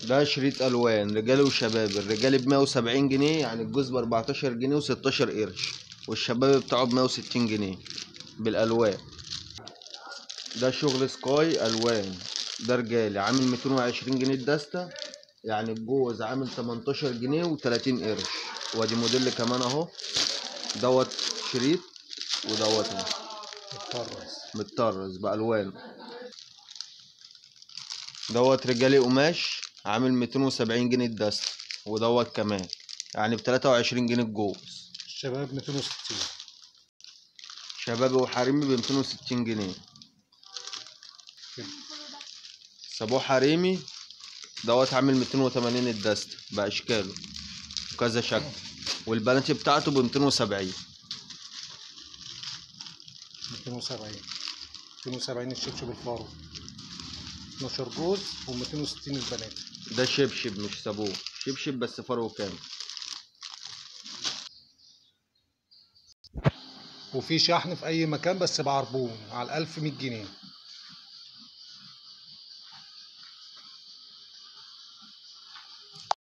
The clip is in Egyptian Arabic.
ده شريط الوان رجالي وشباب الرجالي ب 170 جنيه يعني الجوز ب 14 جنيه و16 قرش والشباب بتاعه ب 160 جنيه بالالوان ده شغل سكاي الوان ده رجالي عامل 220 جنيه الدستة يعني الجوز عامل 18 جنيه و30 قرش وادي موديل كمان اهو دوت شريط ودوت اهو متطرز متطرز بألوان دوت رجالي قماش عامل 270 جنيه الدست ودوت كمان يعني ب 23 جنيه الجوز الشباب 260 شبابي وحريمي ب 260 جنيه كده. صابوه حريمي دوت عامل 280 الدست بأشكاله وكذا شكل والبناتي بتاعته ب 270 270 270 الشبشب الفارو 12 جوز و260 البنات ده شبشب مش صابوه شبشب بس فرو كامل وفي شحن في اي مكان بس بعربون على 1100 جنيه